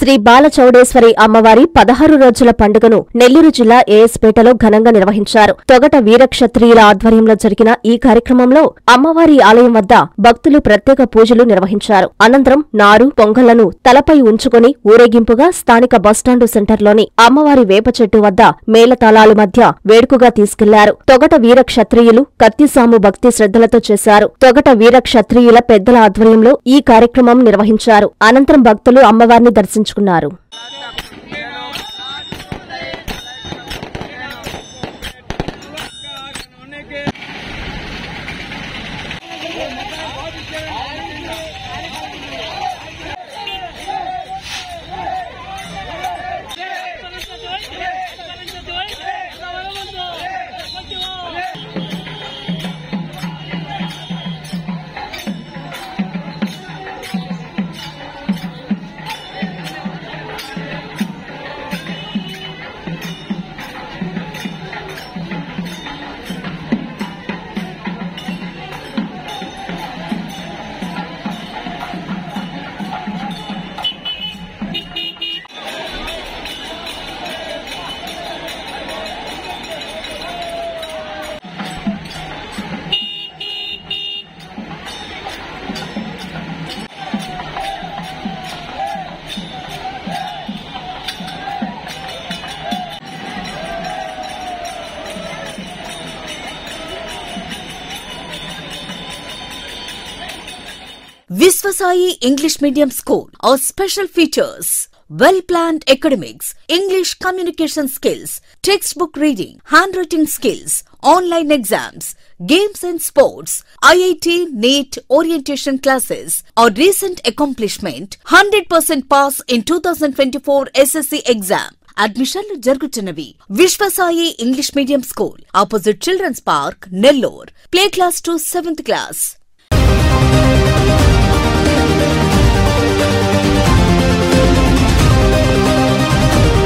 శ్రీ బాలచౌడేశ్వరి అమ్మవారి పదహారు రోజుల పండుగను నెల్లూరు జిల్లా ఏఎస్పేటలో ఘనంగా నిర్వహించారు తొగట వీరక్షత్రియుల ఆధ్వర్యంలో జరిగిన ఈ కార్యక్రమంలో అమ్మవారి ఆలయం వద్ద భక్తులు ప్రత్యేక పూజలు నిర్వహించారు అనంతరం నారు పొంగళ్లను తలపై ఉంచుకుని ఊరేగింపుగా స్థానిక బస్టాండు సెంటర్లోని అమ్మవారి వేప చెట్టు వద్ద మేళతాళాల మధ్య వేడుకగా తీసుకెళ్లారు తొగట వీరక్షత్రియులు కత్తిసాము భక్తి శ్రద్ధలతో చేశారు తొగట వీరక్షత్రియుల పెద్దల ఆధ్వర్యంలో ఈ కార్యక్రమం నిర్వహించారు అనంతరం భక్తులు అమ్మవారిని దర్శించుకున్నారు Visvasai English Medium School. Our special features well-planned academics, English communication skills, textbook reading, handwriting skills, online exams, games and sports, IIT NEET orientation classes. Our recent accomplishment 100% pass in 2024 SSC exam. అడ్మిషన్లు జరుగుతున్నవి Vishwasai English medium school opposite children's park Nellore play class to seventh class